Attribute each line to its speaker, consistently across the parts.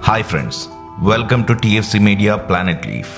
Speaker 1: hi friends welcome to TFC media planet లీఫ్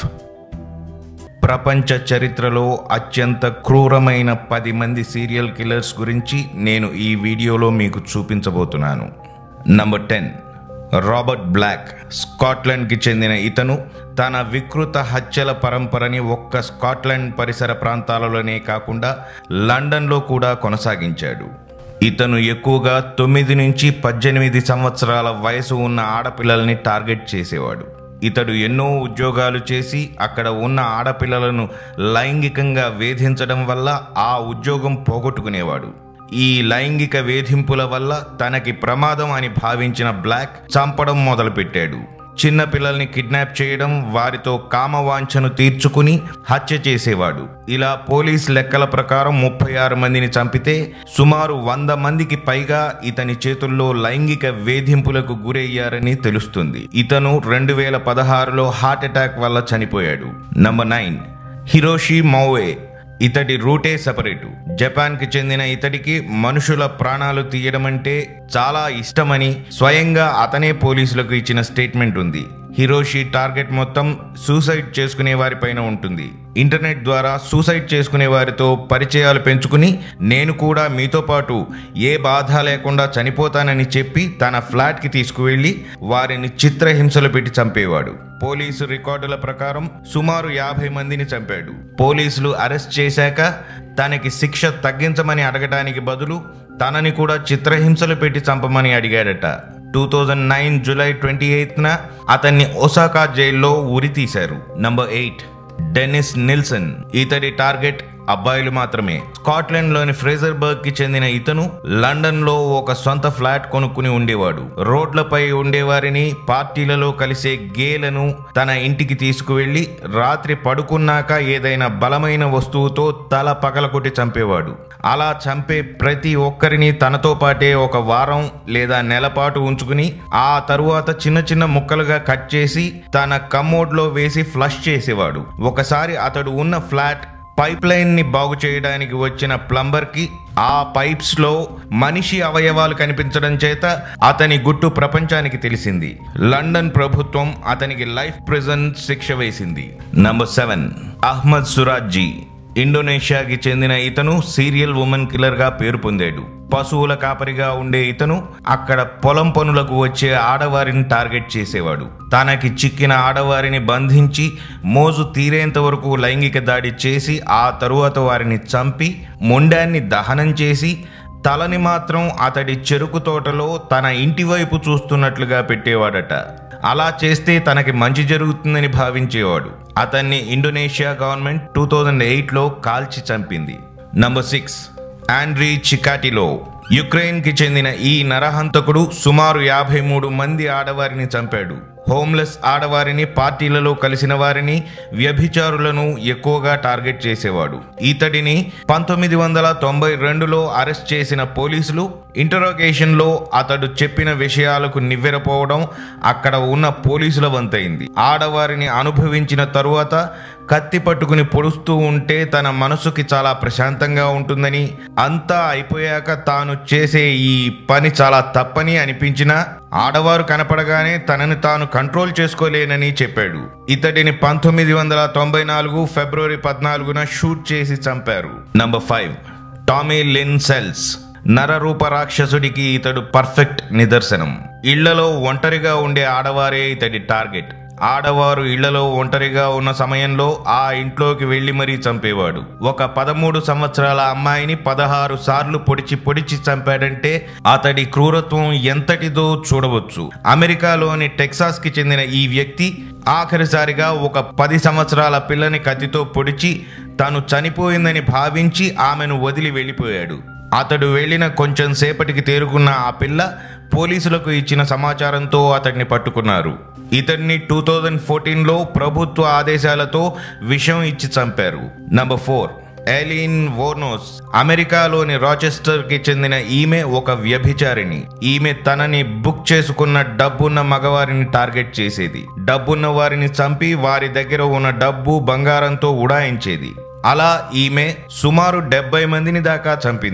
Speaker 1: ప్రపంచ చరిత్రలో అత్యంత క్రూరమైన పది మంది సీరియల్ కిల్లర్స్ గురించి నేను ఈ వీడియోలో మీకు చూపించబోతున్నాను నంబర్ టెన్ రాబర్ట్ బ్లాక్ స్కాట్లాండ్కి చెందిన ఇతను తన వికృత హత్యల పరంపరని ఒక్క స్కాట్లాండ్ పరిసర ప్రాంతాలలోనే కాకుండా లండన్లో కూడా కొనసాగించాడు ఇతను ఎక్కువగా తొమ్మిది నుంచి పద్దెనిమిది సంవత్సరాల వయసు ఉన్న ఆడపిల్లల్ని టార్గెట్ చేసేవాడు ఇతడు ఎన్నో ఉద్యోగాలు చేసి అక్కడ ఉన్న ఆడపిల్లలను లైంగికంగా వేధించడం వల్ల ఆ ఉద్యోగం పోగొట్టుకునేవాడు ఈ లైంగిక వేధింపుల వల్ల తనకి ప్రమాదం అని భావించిన బ్లాక్ చంపడం మొదలుపెట్టాడు చిన్న పిల్లల్ని కిడ్నాప్ చేయడం వారితో కామవాంఛను తీర్చుకుని హత్య చేసేవాడు ఇలా పోలీస్ లెక్కల ప్రకారం ముప్పై ఆరు మందిని చంపితే సుమారు వంద మందికి పైగా ఇతని చేతుల్లో లైంగిక వేధింపులకు గురయ్యారని తెలుస్తుంది ఇతను రెండు వేల పదహారులో హార్ట్ అటాక్ వల్ల చనిపోయాడు నంబర్ నైన్ హిరోషి మౌవే ఇతడి రూటే సపరేటు జపాన్కి చెందిన ఇతడికి మనుషుల ప్రాణాలు తీయడం అంటే చాలా ఇష్టమని స్వయంగా అతనే పోలీసులకు ఇచ్చిన స్టేట్మెంట్ ఉంది హిరోషి టార్గెట్ మొత్తం సూసైడ్ చేసుకునే వారిపైన ఉంటుంది ఇంటర్నెట్ ద్వారా సూసైడ్ చేసుకునే వారితో పరిచయాలు పెంచుకుని నేను కూడా మీతో పాటు ఏ బాధ లేకుండా చనిపోతానని చెప్పి తన ఫ్లాట్కి తీసుకువెళ్ళి వారిని చిత్రహింసలు పెట్టి చంపేవాడు పోలీసు రికార్డుల ప్రకారం సుమారు యాభై మందిని చంపాడు పోలీసులు అరెస్ట్ చేశాక తనకి శిక్ష తగ్గించమని అడగటానికి బదులు తనని కూడా చిత్రహింసలు పెట్టి చంపమని అడిగాడట two thousand nine July twenty ఎయిత్న అతన్ని ఒసాకా జైల్లో ఉరి తీశారు నంబర్ ఎయిట్ డెనిస్ నిల్సన్ ఇతడి టార్గెట్ అబ్బాయిలు మాత్రమే స్కాట్లాండ్ లోని ఫ్రేజర్బర్గ్ కి చెందిన ఇతను లండన్ లో ఒక సొంత ఫ్లాట్ కొనుక్కుని ఉండేవాడు రోడ్లపై ఉండేవారిని పార్టీలలో కలిసే గేలను తన ఇంటికి తీసుకువెళ్లి రాత్రి పడుకున్నాక ఏదైనా బలమైన వస్తువుతో తల పగలకొట్టి చంపేవాడు అలా చంపే ప్రతి ఒక్కరిని తనతో పాటే ఒక వారం లేదా నెల పాటు ఉంచుకుని ఆ తరువాత చిన్న చిన్న ముక్కలుగా కట్ చేసి తన కమ్మోడ్లో వేసి ఫ్లష్ చేసేవాడు ఒకసారి అతడు ఉన్న ఫ్లాట్ పైప్ లైన్ ని బాగు చేయడానికి వచ్చిన ప్లంబర్ కి ఆ పైప్స్ లో మనిషి అవయవాలు కనిపించడం చేత అతని గుట్టు ప్రపంచానికి తెలిసింది లండన్ ప్రభుత్వం అతనికి లైఫ్ ప్రిజన్ శిక్ష వేసింది నంబర్ సెవెన్ అహ్మద్ సురాజ్జీ ఇండోనేషియాకి చెందిన ఇతను సీరియల్ ఉమెన్ కిల్లర్ గా పేరు పొందాడు పశువుల కాపరిగా ఉండే ఇతను అక్కడ పొలం పనులకు వచ్చే ఆడవారిని టార్గెట్ చేసేవాడు తనకి చిక్కిన ఆడవారిని బంధించి మోజు తీరేంత వరకు లైంగిక దాడి చేసి ఆ తరువాత వారిని చంపి మొండాన్ని దహనం చేసి తలని మాత్రం అతడి చెరుకు తోటలో తన ఇంటి వైపు చూస్తున్నట్లుగా పెట్టేవాడట అలా చేస్తే తనకి మంచి జరుగుతుందని భావించేవాడు అతన్ని ఇండోనేషియా గవర్నమెంట్ టూ థౌజండ్ ఎయిట్లో కాల్చి చంపింది number six Andrei Chikatilo Ukraine కి చెందిన ఈ నరహంతకుడు సుమారు యాభై మూడు మంది ఆడవారిని చంపాడు హోమ్లెస్ ఆడవారిని పార్టీలలో కలిసిన వారిని వ్యభిచారులను ఎక్కువగా టార్గెట్ చేసేవాడు ఇతడిని పంతొమ్మిది వందల తొంభై రెండులో అరెస్ట్ చేసిన పోలీసులు ఇంటరోగేషన్లో అతడు చెప్పిన విషయాలకు నివ్వెరపోవడం అక్కడ ఉన్న పోలీసుల వంతైంది ఆడవారిని అనుభవించిన తరువాత కత్తి పట్టుకుని పొడుస్తూ ఉంటే తన మనసుకి చాలా ప్రశాంతంగా ఉంటుందని అంతా అయిపోయాక తాను చేసే ఈ పని చాలా తప్పని అనిపించినా ఆడవారు కనపడగానే తనని తాను కంట్రోల్ చేసుకోలేనని చెప్పాడు ఇతడిని పంతొమ్మిది వందల తొంభై నాలుగు ఫిబ్రవరి పద్నాలుగున షూట్ చేసి చంపారు number five Tommy Lynn Sells నరరూప రాక్షసుడికి ఇతడు పర్ఫెక్ట్ నిదర్శనం ఇళ్లలో ఒంటరిగా ఉండే ఆడవారే ఇతడి టార్గెట్ ఆడవారు ఇళ్లలో ఒంటరిగా ఉన్న సమయంలో ఆ ఇంట్లోకి వెళ్లి మరీ చంపేవాడు ఒక పదమూడు సంవత్సరాల అమ్మాయిని పదహారు సార్లు పొడిచి పొడిచి చంపాడంటే అతడి క్రూరత్వం ఎంతటిదో చూడవచ్చు అమెరికాలోని టెక్సాస్ కి చెందిన ఈ వ్యక్తి ఆఖరిసారిగా ఒక పది సంవత్సరాల పిల్లని కత్తితో పొడిచి తాను చనిపోయిందని భావించి ఆమెను వదిలి వెళ్ళిపోయాడు అతడు వెళ్ళిన కొంచెం సేపటికి తేరుకున్న ఆ పిల్ల పోలీసులకు ఇచ్చిన సమాచారంతో అతడిని పట్టుకున్నారు ఇతన్ని టూ థౌజండ్ ఫోర్టీన్లో ప్రభుత్వ ఆదేశాలతో విషం ఇచ్చి చంపారు నంబర్ ఫోర్ ఎలిన్ వోర్నోస్ అమెరికాలోని రాచెస్టర్ కి చెందిన ఈమె ఒక వ్యభిచారిణి ఈమె తనని బుక్ చేసుకున్న డబ్బున్న మగవారిని టార్గెట్ చేసేది డబ్బున్న వారిని చంపి వారి దగ్గర ఉన్న డబ్బు బంగారంతో ఉడాయించేది అలా ఈమె సుమారు డెబ్బై మందిని దాకా చంపింది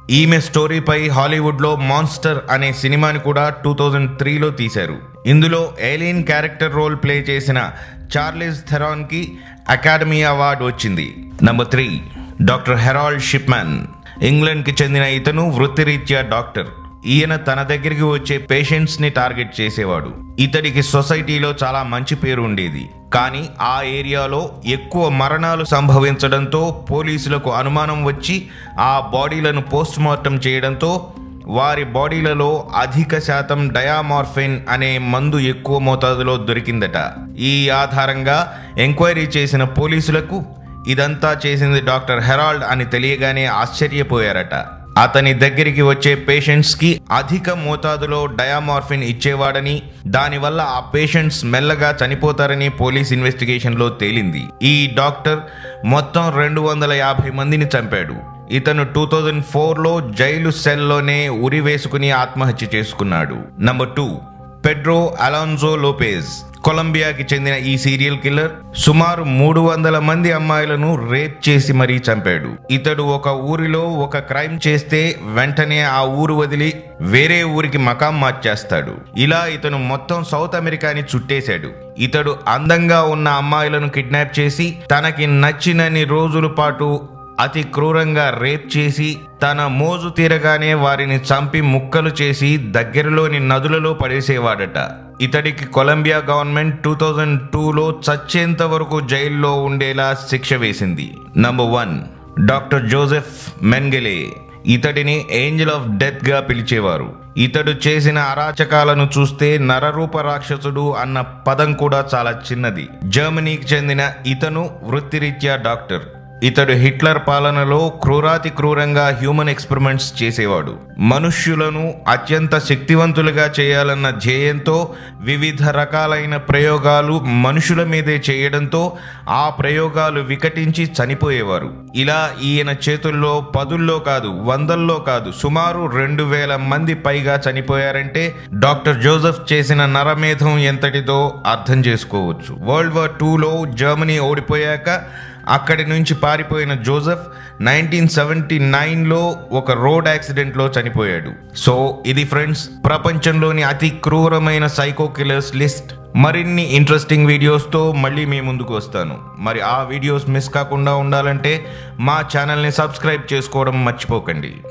Speaker 1: ఈమె స్టోరీపై హాలీవుడ్లో మాన్స్టర్ అనే సినిమాని కూడా టూ థౌజండ్ త్రీలో తీశారు ఇందులో ఏలియన్ క్యారెక్టర్ రోల్ ప్లే చేసిన చార్లెస్ థెరాన్కి అకాడమీ అవార్డు వచ్చింది number three doctor Harold Shipman ఇంగ్లాండ్కి చెందిన ఇతను వృత్తిరీత్యా డాక్టర్ ఈయన తన దగ్గరికి వచ్చే పేషెంట్స్ ని టార్గెట్ చేసేవాడు ఇతడికి సొసైటీలో చాలా మంచి పేరు ఉండేది కానీ ఆ ఏరియాలో ఎక్కువ మరణాలు సంభవించడంతో పోలీసులకు అనుమానం వచ్చి ఆ బాడీలను పోస్ట్ మార్టం చేయడంతో వారి బాడీలలో అధిక శాతం డయామార్ఫిన్ అనే మందు ఎక్కువ మోతాదులో దొరికిందట ఈ ఆధారంగా ఎంక్వైరీ చేసిన పోలీసులకు ఇదంతా చేసింది డాక్టర్ హెరాల్డ్ అని తెలియగానే ఆశ్చర్యపోయారట అతని దగ్గరికి వచ్చే పేషెంట్స్ కి అధిక మోతాదులో డయామార్ఫిన్ ఇచ్చేవాడని దానివల్ల ఆ పేషెంట్స్ మెల్లగా చనిపోతారని పోలీస్ ఇన్వెస్టిగేషన్ లో తేలింది ఈ డాక్టర్ మొత్తం రెండు వందల యాభై మందిని చంపాడు ఇతను టూ థౌజండ్ ఫోర్లో జైలు సెల్లోనే ఉరి వేసుకుని ఆత్మహత్య చేసుకున్నాడు number two Pedro Alonso Lopez కొలంబియాకి చెందిన ఈ సీరియల్ కిల్లర్ సుమారు మూడు వందల మంది అమ్మాయిలను రేప్ చేసి మరీ చంపాడు ఇతడు ఒక ఊరిలో ఒక క్రైమ్ చేస్తే వెంటనే ఆ ఊరు వదిలి వేరే ఊరికి మకాం మార్చేస్తాడు ఇలా ఇతను మొత్తం సౌత్ అమెరికాని చుట్టేశాడు ఇతడు అందంగా ఉన్న అమ్మాయిలను కిడ్నాప్ చేసి తనకి నచ్చినన్ని రోజుల పాటు అతి క్రూరంగా రేప్ చేసి తన మోజు తీరగానే వారిని చంపి ముక్కలు చేసి దగ్గరలోని నదులలో పడేసేవాడట ఇతడికి కొలంబియా గవర్నమెంట్ టూ థౌజండ్ టూలో చచ్చేంత వరకు జైల్లో ఉండేలా శిక్ష వేసింది number one doctor Josef Mengele ఇతడిని ఏంజల్ ఆఫ్ డెత్ గా పిలిచేవారు ఇతడు చేసిన అరాచకాలను చూస్తే నరరూప రాక్షసుడు అన్న పదం కూడా చాలా చిన్నది జర్మనీకి చెందిన ఇతను వృత్తిరీత్యా డాక్టర్ ఇతడు హిట్లర్ పాలనలో క్రూరాతి క్రూరంగా హ్యూమన్ ఎక్స్పెరిమెంట్స్ చేసేవాడు మనుష్యులను అత్యంత శక్తివంతులుగా చేయాలన్న ధ్యేయంతో వివిధ రకాలైన ప్రయోగాలు మనుషుల మీదే చేయడంతో ఆ ప్రయోగాలు వికటించి చనిపోయేవారు ఇలా ఈయన చేతుల్లో పదుల్లో కాదు వందల్లో కాదు సుమారు రెండు వేల మంది పైగా చనిపోయారంటే డాక్టర్ జోసెఫ్ చేసిన నరమేధం ఎంతటిదో అర్థం చేసుకోవచ్చు వరల్డ్ వార్ టూలో జర్మనీ ఓడిపోయాక అక్కడి నుంచి పారిపోయిన జోసెఫ్ నైన్టీన్ సెవెంటీ నైన్లో ఒక రోడ్ యాక్సిడెంట్లో చనిపోయాడు సో ఇది ఫ్రెండ్స్ ప్రపంచంలోని అతి క్రూరమైన సైకో కిల్లర్స్ లిస్ట్ మరిన్ని ఇంట్రెస్టింగ్ వీడియోస్తో మళ్ళీ మీ ముందుకు వస్తాను మరి ఆ వీడియోస్ మిస్ కాకుండా ఉండాలంటే మా ఛానల్ని సబ్స్క్రైబ్ చేసుకోవడం మర్చిపోకండి